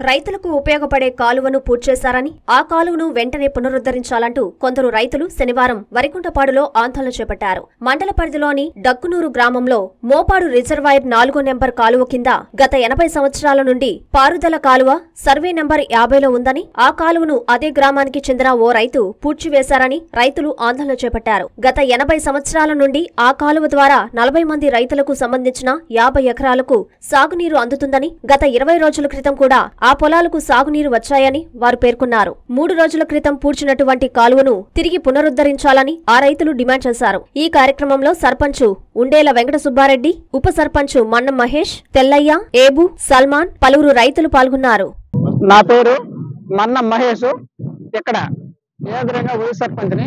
రైతులకు ఉపయోగపడే కాలువను పూర్తి చేశారని ఆ కాలువను వెంటనే పునరుద్ధరించాలంటూ కొందరు రైతులు శనివారం వరికుంటపాడులో ఆందోళన చేపట్టారు మండల పరిధిలోని డక్కునూరు గ్రామంలో మోపాడు రిజర్వాయర్ నాలుగో నెంబర్ కాలువ కింద గత ఎనభై సంవత్సరాల నుండి పారుదల కాలువ సర్వే నెంబర్ యాభైలో ఉందని ఆ కాలువను అదే గ్రామానికి చెందిన ఓ రైతు పూడ్చివేశారని రైతులు ఆందోళన చేపట్టారు గత ఎనభై సంవత్సరాల నుండి ఆ కాలువ ద్వారా నలభై మంది రైతులకు సంబంధించిన యాభై ఎకరాలకు సాగునీరు అందుతుందని గత ఇరవై రోజుల క్రితం కూడా ఆ పొలాలకు సాగునీరు వచ్చాయని వారు పేర్కొన్నారు మూడు రోజుల క్రితం పూడ్చినటువంటి కాలువను తిరిగి పునరుద్ధరించాలని ఆ రైతులు డిమాండ్ చేశారు ఈ కార్యక్రమంలో సర్పంచ్ ఉండేల వెంకట సుబ్బారెడ్డి ఉప సర్పంచ్ మన్నం మహేష్ తెల్లయ్య ఏబు సల్మాన్ పలువురు రైతులు పాల్గొన్నారు నా పేరు మన్న మహేష్ ఇక్కడ ఏదరంగా వైస్ సర్పంచ్ని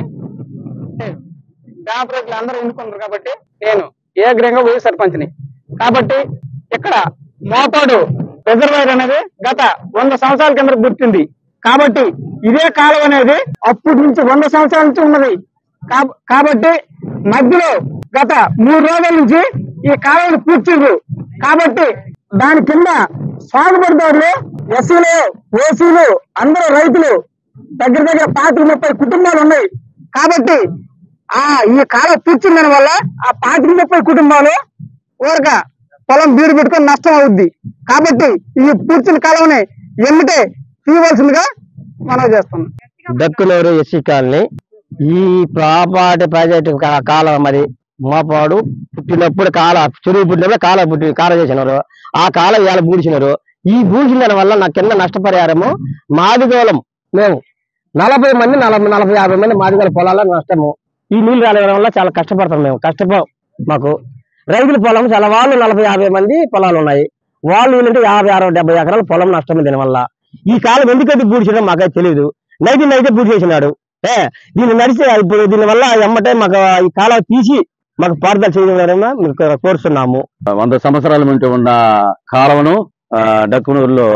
గ్రామ ప్రజలు అందరూ ఎన్నుకున్నారు కాబట్టి నేను ఏగ్రంగా వైస్ సర్పంచ్ని కాబట్టి ఇక్కడ మోపాడు రిజర్వాయర్ అనేది గత వంద సంవత్సరాల కింద గుర్తుంది కాబట్టి ఇదే కాలం అనేది అప్పటి నుంచి వంద సంవత్సరాల నుంచి ఉన్నది కాబ- కాబట్టి మధ్యలో గత మూడు రోజుల నుంచి ఈ కాలువను పూడ్చిండ్రు కాబట్టి దాని కింద సాగుబడిదారులు ఎస్సీలు ఓసీలు అందరూ రైతులు దగ్గర దగ్గర పాతిక ముప్పై కుటుంబాలు ఉన్నాయి కాబట్టి ఆ ఈ కాలం పూడ్చిన వల్ల ఆ పాతిక ముప్పై కుటుంబాలు ఊరక పొలం బీడు పెట్టుకొని నష్టం అవుద్ది కాబట్టి ఈ పూడ్చిన కాలంని ఎమ్మిటే తీయవలసిందిగా మనం చేస్తున్నాం దక్కునూరు ఎస్సీ కాలనీ ఈ ప్రాపర్టీ ప్రాజెక్ట్ కా- కాలం మరి మోపాడు పుట్టినప్పుడు కాల చెరువు పుట్టినప్పుడు కాల పుట్టి కాల చేసినారు ఆ కాలం ఇవాళ బూడిచినారు ఈ బూడిచిన దాని వల్ల నా కింద నష్టపరిహారము మాదిగోళం మేము నలభై మంది నలభై నలభై యాభై మంది మాదిగోళ పొలాల నష్టము ఈ నీళ్లు రాలేవడం వల్ల చాలా కష్టపడతాం మేము కష్టపో మాకు రైతుల పొలం చాలా వాళ్ళు నలభై యాభై మంది పొలాలు ఉన్నాయి వాళ్ళు వీళ్ళంటే యాభై అరవై డెబ్బై ఎకరాల పొలం నష్టం దీనివల్ల ఈ కాలం ఎందుకైతే పూడ్చడం మాకైతే తెలియదు నైతే నైతే పూర్తి చేసినాడు ఏ దీన్ని నడిచి ఇప్పుడు దీని వల్ల ఎమ్మటే మాకు ఈ కాలం తీసి మాకు పారుదల చేయగలరని మీకు కోరుతున్నాము వంద సంవత్సరాల నుండి ఉన్న కాలువను ఆ, డక్కునూరులో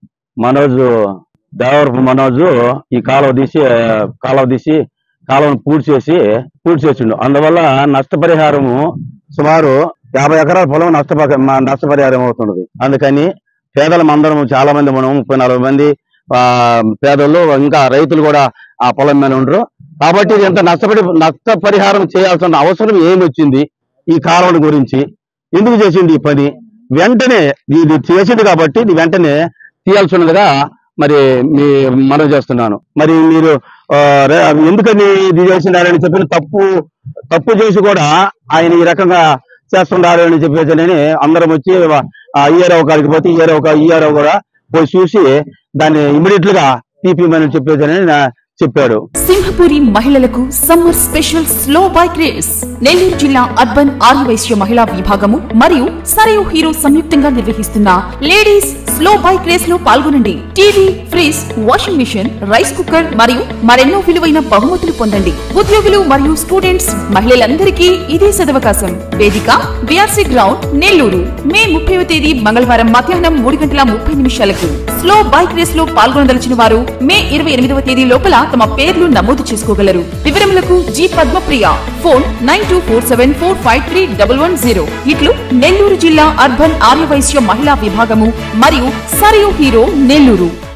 మనోజ్ దేవరపు మనోజ్ ఈ కాలువ తీసి ఆ, కాలువ తీసి కాలువను పూర్తి చేసి పూర్తి చేసిండు అందువల్ల నష్టపరిహారము సుమారు యాభై ఎకరాల పొలం నష్టపరి మా- నష్టపరిహారం అవుతున్నది అందుకని పేదలం అందరం చాలా మంది మనం ముప్పై నలభై మంది ఆ పేదలు ఇంకా రైతులు కూడా ఆ పొలం మీద ఉండరు కాబట్టి ఇది ఎంత నష్టపరి నష్టపరిహారం చేయాల్సిన అవసరం ఏమి వచ్చింది ఈ కాలువల గురించి ఎందుకు చేసింది ఈ పని వెంటనే ఇది చేసింది కాబట్టి ఇది వెంటనే తీయాల్సినదిగా మరి మీ మనం చేస్తున్నాను మరి మీరు ఆ, రే- ఎందుకని ఇది చేసినారని చెప్పిన తప్పు తప్పు చేసి కూడా ఆయన ఈ రకంగా చేస్తున్నారు అని చెప్పేసి అని అందరం వచ్చి ఆ ఈఆర్ఓ కాడికి పోతే ఈఆర్ఓ ఈఆర్ఓ కూడా పోయి చూసి దాన్ని ఇమీడియట్ గా తీపిమని చెప్పేసి అని నా- చెప్పాడు సింహపురి మహిళలకు summer special slow bike race Nellore జిల్లా అర్బన్ ఆర్యవైశ్య మహిళా విభాగము మరియు సరయు హీరో సంయుక్తంగా నిర్వహిస్తున్న లేడీస్ స్లో బైక్ రేస్ లో పాల్గొనండి TV fridge washing machine rice cooker మరియు మరెన్నో విలువైన బహుమతులు పొందండి ఉద్యోగులు మరియు స్టూడెంట్స్ మహిళలందరికీ ఇదే సదవకాశం వేదిక బిఆర్సీ గ్రౌండ్ నెల్లూరు మే ముప్పైవ తేదీ మంగళవారం మధ్యాహ్నం మూడు గంటల ముప్పై నిమిషాలకు స్లో బైక్ రేస్ లో పాల్గొనదలిచిన వారు మే ఇరవై ఎనిమిదవ తేదీ లోపల తమ పేర్లు నమోదు చేసుకోగలరు వివరములకు G Padmapriya phone nine two four seven four five three double one zero ఇట్లు నెల్లూరు జిల్లా అర్బన్ ఆర్యవైశ్య మహిళా విభాగము మరియు సరియు హీరో నెల్లూరు